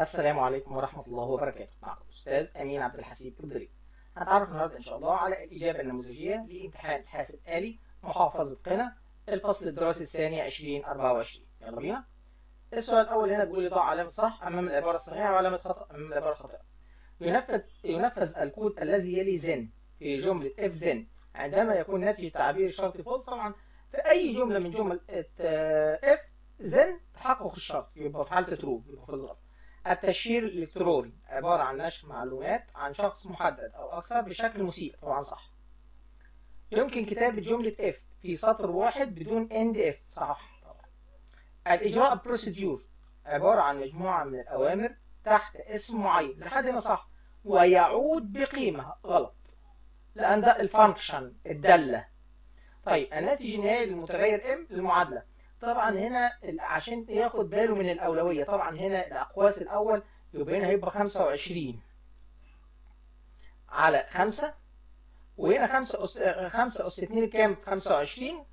السلام عليكم ورحمة الله وبركاته معكم أستاذ أمين عبد الحسيب الضريب هنتعرف النهاردة إن شاء الله على الإجابة النموذجية لامتحان حاسب آلي محافظة قنا الفصل الدراسي الثاني 2024 يلا بينا السؤال الأول هنا بيقول لي ضع علامة صح أمام العبارة الصحيحة وعلامة خطأ أمام العبارة الخاطئة ينفذ ينفذ الكود الذي يلي زن في جملة اف زن عندما يكون ناتج التعبير الشرطي فولس طبعا في أي جملة من جمل اف زن تحقق الشرط يبقى في حالة ترو يبقى في الغلط التشهير الإلكتروني عبارة عن نشر معلومات عن شخص محدد أو أكثر بشكل مسيء طبعا صح يمكن كتابة جملة if في سطر واحد بدون end if صح طبعا الإجراء بروسيديور عبارة عن مجموعة من الأوامر تحت اسم معين لحد هنا صح ويعود بقيمة غلط لأن ده الفانكشن الدالة طيب الناتج النهائي للمتغير m المعادلة طبعا هنا عشان ياخد باله من الأولوية طبعا هنا الأقواس الأول يبقى هنا هيبقى 25 على 5 وهنا 5 أس 5 أس 2 كام؟ 25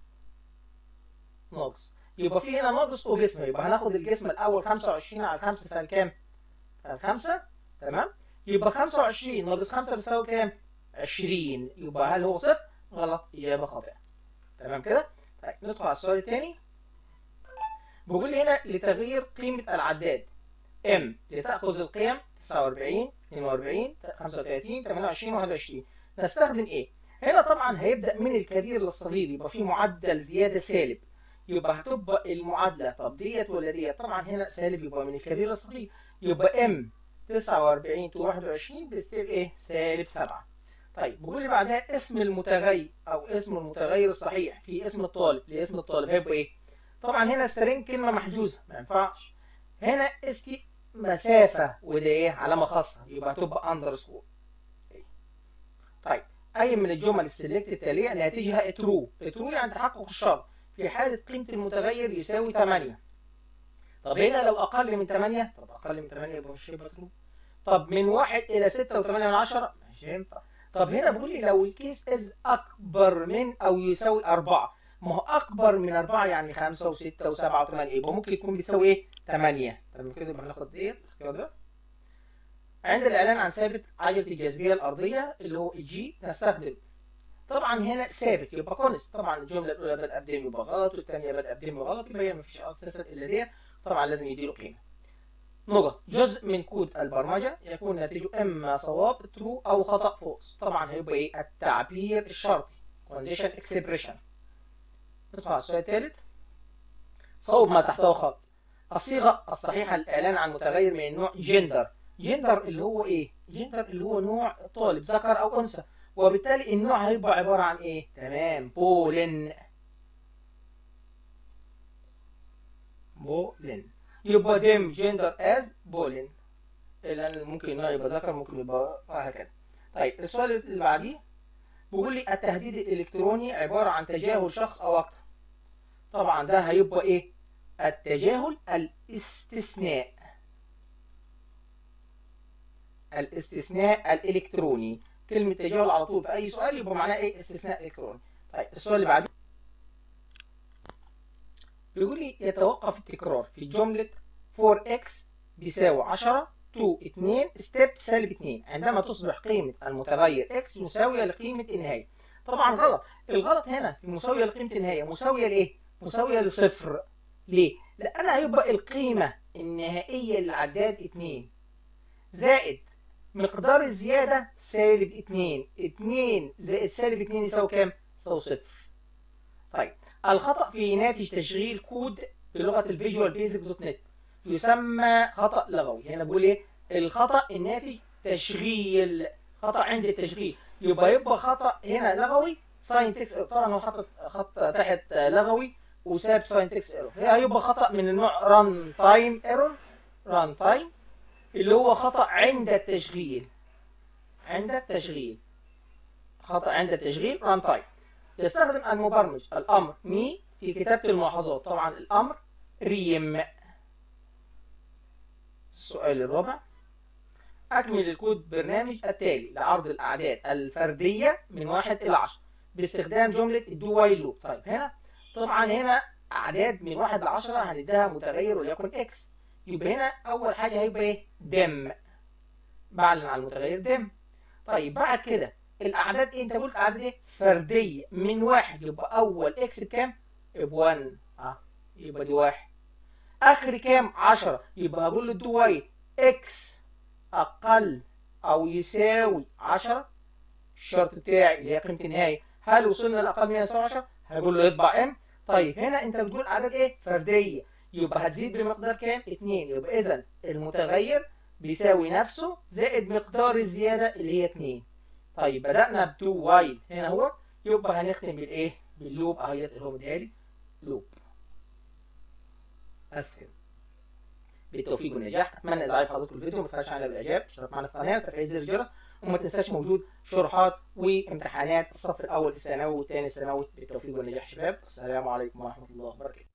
ناقص يبقى في هنا ناقص وجسم يبقى هناخد الجسم الأول 25 على 5 فالكام؟ فالخمسة تمام؟ يبقى 25 ناقص 5 بيساوي كام؟ 20 يبقى هل هو صفر؟ غلط إجابة خاطئة تمام كده؟ طيب ندخل على السؤال الثاني بيقول لي هنا لتغيير قيمة العداد M لتأخذ القيم 49 42 35 28 21 نستخدم ايه؟ هنا طبعا هيبدأ من الكبير للصغير يبقى في معدل زيادة سالب يبقى هتبقى المعادلة طب ديت ولا ديت؟ طبعا هنا سالب يبقى من الكبير للصغير يبقى M 49 to 21 بيستير ايه؟ سالب 7 طيب بيقول لي بعدها اسم المتغير او اسم المتغير الصحيح في اسم الطالب لاسم الطالب هيبقى ايه؟ طبعا هنا سترين كلمه محجوزه ما ينفعش هنا استي مسافه وده ايه علامه خاصه يبقى هتبقى اندرسكور طيب اي من الجمل السلكت التاليه ناتجها ترو ترو يعني تحقق الشرط في حاله قيمه المتغير يساوي 8 طب هنا لو اقل من 8 طب اقل من 8 يبقى مش هيبقى ترو طب من 1 الى 6 و8 من 10 مش هينفع طب هنا بيقول لي لو الكيس از اكبر من او يساوي 4 ما هو اكبر من 4 يعني 5 و6 و7 و8 يبقى ممكن يكون بيساوي ايه 8 تمام كده يبقى هناخد ديت الاختيار ده عند الاعلان عن ثابت عجله الجاذبيه الارضيه اللي هو الجي نستخدم طبعا هنا ثابت يبقى كونست طبعا الجمله الاولى بدأ بديم يبقى غلط والثانيه بدأ بديم غلط يبقى هي مفيش اساسا الا ديت طبعا لازم يديله قيمه نقط جزء من كود البرمجة يكون ناتجه إما صواب ترو أو خطأ فولس طبعا هيبقى إيه التعبير الشرطي condition expression ندخل على السؤال الثالث صوب ما تحته خط الصيغة الصحيحة للإعلان عن متغير من النوع جندر جندر اللي هو إيه جندر اللي هو نوع طالب ذكر أو أنثى وبالتالي النوع هيبقى عبارة عن إيه تمام بولن بولن يبقى ديم جندر از بولين لان ممكن انه يبقى ذكر ممكن يبقى هكذا طيب السؤال اللي بعديه بيقول لي التهديد الالكتروني عباره عن تجاهل شخص او اكتر طبعا ده هيبقى ايه التجاهل الاستثناء الاستثناء الالكتروني كلمه تجاهل على طول في اي سؤال يبقى معناه ايه استثناء الكتروني طيب السؤال اللي بعديه بيقول لي يتوقف التكرار في جملة 4x بيساوي 10 to 2 ستيب سالب 2 عندما تصبح قيمة المتغير x مساوية لقيمة النهاية طبعا غلط الغلط هنا في مساوية لقيمة النهاية مساوية لإيه؟ مساوية لصفر ليه؟ لأن هيبقى القيمة النهائية للعداد 2 زائد مقدار الزيادة سالب 2 2 زائد سالب 2 يساوي كام؟ يساوي صفر طيب الخطأ في ناتج تشغيل كود بلغة الفيجوال بيزك دوت نت يسمى خطأ لغوي هنا بقول ايه الخطأ الناتج تشغيل خطأ عند التشغيل يبقى يبقى خطأ هنا لغوي ساينتكس طبعا هو حاطط خط تحت لغوي وساب ساينتكس ايرور هي هيبقى خطأ من النوع ران تايم ايرور ران تايم اللي هو خطأ عند التشغيل عند التشغيل خطأ عند التشغيل ران تايم يستخدم المبرمج الأمر مي في كتابة الملاحظات طبعا الأمر ريم السؤال الرابع أكمل الكود برنامج التالي لعرض الأعداد الفردية من واحد إلى عشرة باستخدام جملة الدو وايل لوب طيب هنا طبعا هنا أعداد من واحد لعشرة هنديها متغير وليكن إكس يبقى هنا اول حاجه هيبقى ايه دم بعلن على المتغير دم طيب بعد كده الاعداد ايه انت قلت اعداد ايه فرديه من واحد يبقى اول اكس بكام ب 1 اه يبقى دي واحد اخر كام 10 يبقى هقول له دو واي اكس اقل او يساوي 10 الشرط بتاعي اللي هي قيمه النهايه هل وصلنا لاقل من يساوي 10 هقول له يطبع ام طيب هنا انت بتقول اعداد ايه فرديه يبقى هتزيد بمقدار كام 2 يبقى اذا المتغير بيساوي نفسه زائد مقدار الزياده اللي هي 2 طيب بدانا بدو وايل هنا اهو يبقى هنختم بالايه باللوب اهيت اللي هو مديهالي لوب بس كده بالتوفيق والنجاح اتمنى اذا عجب حضرتك الفيديو ما تنساش على بالاعجاب اشترك معنا في القناه وتفعيل زر الجرس وما تنساش موجود شروحات وامتحانات الصف الاول الثانوي والثاني الثانوي بالتوفيق والنجاح شباب السلام عليكم ورحمه الله وبركاته